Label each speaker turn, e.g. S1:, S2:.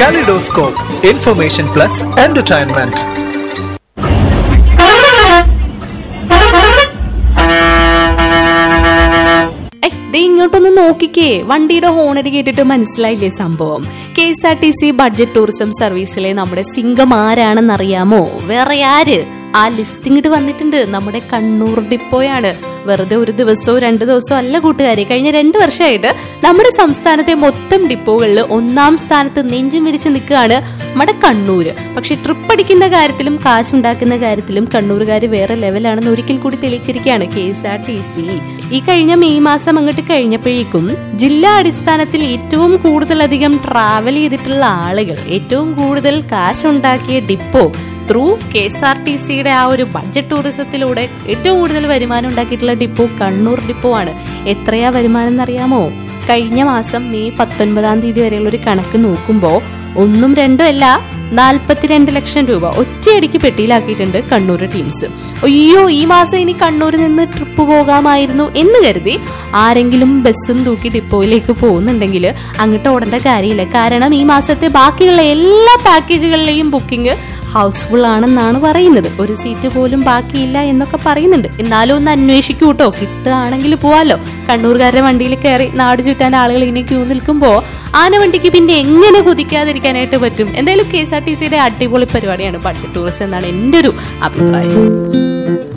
S1: Kaleidoscope, information plus entertainment.
S2: ഏയ്, ദേ ഇങ്ങോട്ടൊന്ന് നോക്കിക്കേ വണ്ടിയുടെ ഹോണടി കേട്ടിട്ട് മനസ്സിലായില്ലേ സംഭവം K S R T C budget tourism സർവീസിലെ നമ്മുടെ സിംഗം ആരാണെന്നറിയാമോ വേറെ ആര് ആ ലിസ്റ്റ് ഇങ്ങോട്ട് വന്നിട്ടുണ്ട് നമ്മുടെ കണ്ണൂർ ഡിപ്പോയാണ് വെറുതെ ഒരു ദിവസവും രണ്ട് ദിവസവും അല്ല കൂട്ടുകാരെ കഴിഞ്ഞ രണ്ട് വർഷമായിട്ട് നമ്മുടെ സംസ്ഥാനത്തെ മൊത്തം ഡിപ്പോകളിൽ ഒന്നാം സ്ഥാനത്ത് നെഞ്ചും വിരിച്ച് നിൽക്കുകയാണ് നമ്മുടെ കണ്ണൂര് പക്ഷെ ട്രിപ്പ് അടിക്കുന്ന കാര്യത്തിലും കാശുണ്ടാക്കുന്ന കാര്യത്തിലും കണ്ണൂരുകാർ വേറെ ലെവലാണെന്ന് ഒരിക്കൽ കൂടി തെളിയിച്ചിരിക്കുകയാണ് K S R T C ഈ കഴിഞ്ഞ മെയ് മാസം അങ്ങോട്ട് കഴിഞ്ഞപ്പോഴേക്കും ജില്ലാ അടിസ്ഥാനത്തിൽ ഏറ്റവും കൂടുതലധികം ട്രാവൽ ചെയ്തിട്ടുള്ള ആളുകൾ ഏറ്റവും കൂടുതൽ കാശുണ്ടാക്കിയ depot through K S R T സിയുടെ ആ ഒരു ബഡ്ജറ്റ് ടൂറിസത്തിലൂടെ ഏറ്റവും കൂടുതൽ വരുമാനം ഉണ്ടാക്കിയിട്ടുള്ള ഡിപ്പോ കണ്ണൂർ ഡിപ്പോ ആണ് എത്രയാ വരുമാനം എന്നറിയാമോ കഴിഞ്ഞ മാസം മെയ് പത്തൊൻപതാം തീയതി വരെയുള്ള ഒരു കണക്ക് നോക്കുമ്പോൾ ഒന്നും രണ്ടും അല്ല നാൽപ്പത്തിരണ്ട് ലക്ഷം രൂപ ഒറ്റയടിക്ക് പെട്ടിയിലാക്കിയിട്ടുണ്ട് കണ്ണൂർ ടീംസ് അയ്യോ ഈ മാസം ഇനി കണ്ണൂരിൽ നിന്ന് ട്രിപ്പ് പോകാമായിരുന്നു എന്ന് കരുതി ആരെങ്കിലും ബസ്സും തൂക്കി ഡിപ്പോയിലേക്ക് പോകുന്നുണ്ടെങ്കിൽ അങ്ങോട്ട് ഓടേണ്ട കാര്യമില്ല കാരണം ഈ മാസത്തെ ബാക്കിയുള്ള എല്ലാ പാക്കേജുകളിലെയും ബുക്കിംഗ് ഹൗസ്ഫുൾ ആണെന്നാണ് പറയുന്നത് ഒരു സീറ്റ് പോലും ബാക്കിയില്ല എന്നൊക്കെ പറയുന്നുണ്ട് എന്നാലും ഒന്ന് അന്വേഷിക്കൂ കേട്ടോ കിട്ടുകയാണെങ്കിൽ പോവാലോ കണ്ണൂർക്കാരുടെ വണ്ടിയിൽ കയറി നാട് ചുറ്റാൻ ആളുകൾ ഇങ്ങനെ ക്യൂ നിൽക്കുമ്പോൾ ആന വണ്ടിക്ക് പിന്നെ എങ്ങനെ കുതിക്കാതിരിക്കാനായിട്ട് പറ്റും എന്തായാലും കെ എസ് ആർ ടി സിയുടെ അടിപൊളി പരിപാടിയാണ് ബഡ്ജറ്റ് ടൂറിസം എന്നാണ് എൻ്റെ ഒരു അഭിപ്രായം